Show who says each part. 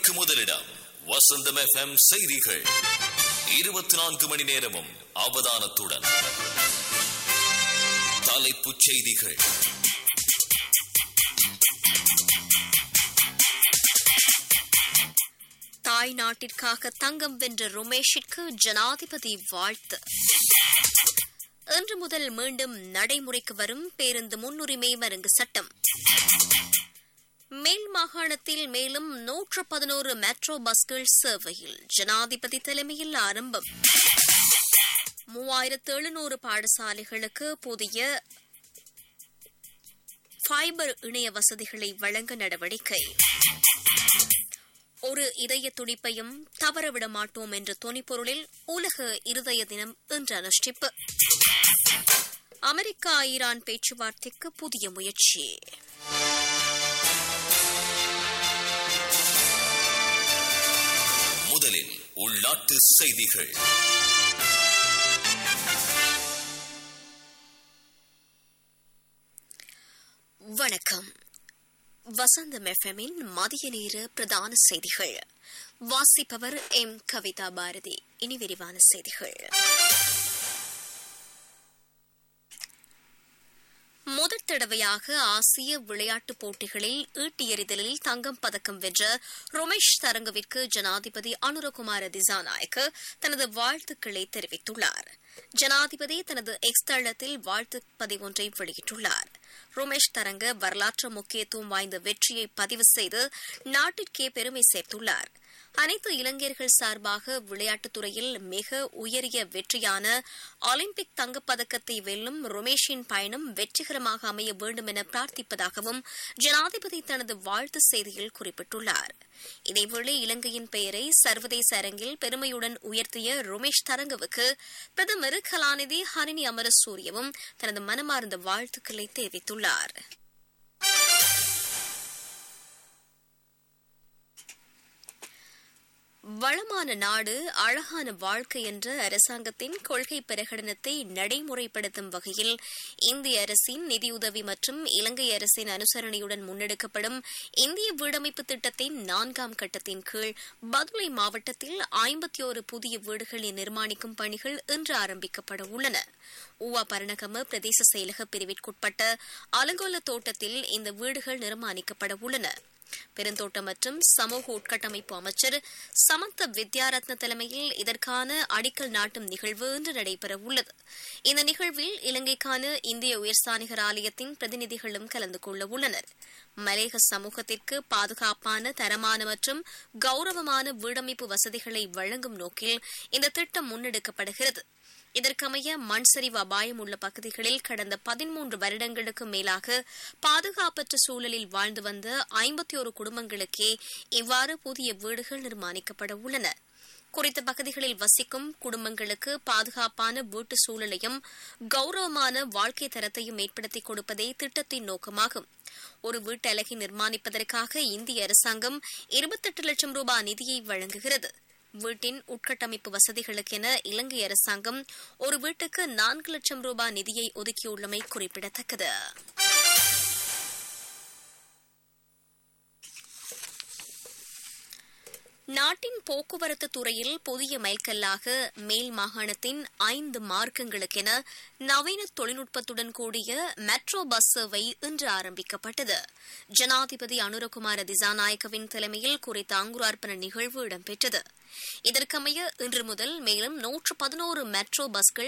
Speaker 1: மணிக்கு முதலிடம் வசந்தம் எஃப்எம் செய்திகள் இருபத்தி நான்கு மணி நேரமும் அவதானத்துடன் தலைப்புச் செய்திகள்
Speaker 2: தாய் நாட்டிற்காக தங்கம் வென்ற ருமேஷிற்கு ஜனாதிபதி வாழ்த்து இன்று முதல் மீண்டும் நடைமுறைக்கு வரும் பேருந்து முன்னுரிமை மருங்கு சட்டம் மேல் மாகாணத்தில் மேலும் நூற்று பதினோரு மெட்ரோ பஸ்கள் சேவையில் ஜனாதிபதி தலைமையில் ஆரம்பம் மூவாயிரத்து எழுநூறு பாடசாலைகளுக்கு புதிய ஃபைபர் இணைய வசதிகளை வழங்க நடவடிக்கை ஒரு இதய துடிப்பையும் தவறவிட மாட்டோம் என்ற தொனிப்பொருளில் உலக இருதய தினம் இன்று அனுஷ்டிப்பு அமெரிக்கா ஈரான் பேச்சுவார்த்தைக்கு புதிய முயற்சி
Speaker 1: முதலில் உள்நாட்டு செய்திகள்
Speaker 2: வணக்கம் வசந்தம் எஃப்எம்மின் மதிய நேர பிரதான செய்திகள் வாசிப்பவர் எம் கவிதா பாரதி இனி விரிவான செய்திகள் முதற் தடவையாக ஆசிய விளையாட்டுப் போட்டிகளில் ஈட்டி எறிதலில் தங்கம் பதக்கம் வென்ற ரோமேஷ் தரங்கவிற்கு ஜனாதிபதி அனுரகுமார திசாநாயக்க தனது வாழ்த்துக்களை தெரிவித்துள்ளார் ஜனாதிபதி தனது எக்ஸ் தளத்தில் வாழ்த்து பதிவொன்றை வெளியிட்டுள்ளார் ரோமேஷ் தரங்க வரலாற்று முக்கியத்துவம் வாய்ந்த வெற்றியை பதிவு செய்து நாட்டிற்கே பெருமை சேர்த்துள்ளார் அனைத்து இளைஞர்கள் சார்பாக விளையாட்டுத் துறையில் மிக உயரிய வெற்றியான ஒலிம்பிக் தங்கப்பதக்கத்தை வெல்லும் ருமேஷின் பயணம் வெற்றிகரமாக அமைய வேண்டும் என பிரார்த்திப்பதாகவும் ஜனாதிபதி தனது வாழ்த்து செய்தியில் குறிப்பிட்டுள்ளார் இதேவேளை இலங்கையின் பெயரை சர்வதேச அரங்கில் பெருமையுடன் உயர்த்திய ருமேஷ் தரங்கவுக்கு பிரதமர் கலாநிதி ஹரிணி அமரசூரியவும் தனது மனமார்ந்த வாழ்த்துக்களை தெரிவித்துள்ளார் வளமான நாடு அழகான வாழ்க்கை என்ற அரசாங்கத்தின் கொள்கை பிரகடனத்தை நடைமுறைப்படுத்தும் வகையில் இந்திய அரசின் நிதியுதவி மற்றும் இலங்கை அரசின் அனுசரணையுடன் முன்னெடுக்கப்படும் இந்திய வீடமைப்பு திட்டத்தின் நான்காம் கட்டத்தின் கீழ் பதுளை மாவட்டத்தில் ஐம்பத்தி ஒரு புதிய வீடுகளை நிர்மாணிக்கும் பணிகள் இன்று ஆரம்பிக்கப்பட உள்ளன ஊவா பரணகம பிரதேச செயலக பிரிவிற்குட்பட்ட அலங்கோல தோட்டத்தில் இந்த வீடுகள் நிர்மாணிக்கப்பட உள்ளன பெருந்தோட்டம் மற்றும் சமூக உட்கட்டமைப்பு அமைச்சர் சமந்த வித்யாரத்ன தலைமையில் இதற்கான அடிக்கல் நாட்டும் நிகழ்வு இன்று நடைபெற உள்ளது இந்த நிகழ்வில் இலங்கைக்கான இந்திய உயர்ஸ்தானிகர் ஆலயத்தின் பிரதிநிதிகளும் கலந்து கொள்ள உள்ளனர் மலேக சமூகத்திற்கு பாதுகாப்பான தரமான மற்றும் கௌரவமான வீடமைப்பு வசதிகளை வழங்கும் நோக்கில் இந்த திட்டம் முன்னெடுக்கப்படுகிறது இதற்கமைய மண் சரிவு அபாயம் உள்ள பகுதிகளில் கடந்த பதிமூன்று வருடங்களுக்கு மேலாக பாதுகாப்பற்ற சூழலில் வாழ்ந்து வந்த ஐம்பத்தி ஒரு குடும்பங்களுக்கே இவ்வாறு புதிய வீடுகள் நிர்மாணிக்கப்பட உள்ளன குறித்த பகுதிகளில் வசிக்கும் குடும்பங்களுக்கு பாதுகாப்பான வீட்டு சூழலையும் கௌரவமான வாழ்க்கை தரத்தையும் ஏற்படுத்தி கொடுப்பதே திட்டத்தின் நோக்கமாகும் ஒரு வீட்டு அலகை நிர்மாணிப்பதற்காக இந்திய அரசாங்கம் இருபத்தெட்டு லட்சம் ரூபாய் நிதியை வழங்குகிறது வீட்டின் உட்கட்டமைப்பு வசதிகளுக்கென இலங்கை அரசாங்கம் ஒரு வீட்டுக்கு நான்கு லட்சம் ரூபாய் நிதியை ஒதுக்கியுள்ளமை குறிப்பிடத்தக்கது நாட்டின் போக்குவரத்து துறையில் புதிய மைல்கல்லாக மேல் மாகாணத்தின் ஐந்து மார்க்கங்களுக்கென நவீன தொழில்நுட்பத்துடன் கூடிய மெட்ரோ பஸ் சேவை இன்று ஆரம்பிக்கப்பட்டது ஜனாதிபதி அனுரகுமார திசாநாயக்கவின் தலைமையில் குறித்த அங்குரார்ப்பண நிகழ்வு இடம்பெற்றது இதற்கமைய இன்று முதல் மேலும் நூற்று பதினோரு மெட்ரோ பஸ்கள்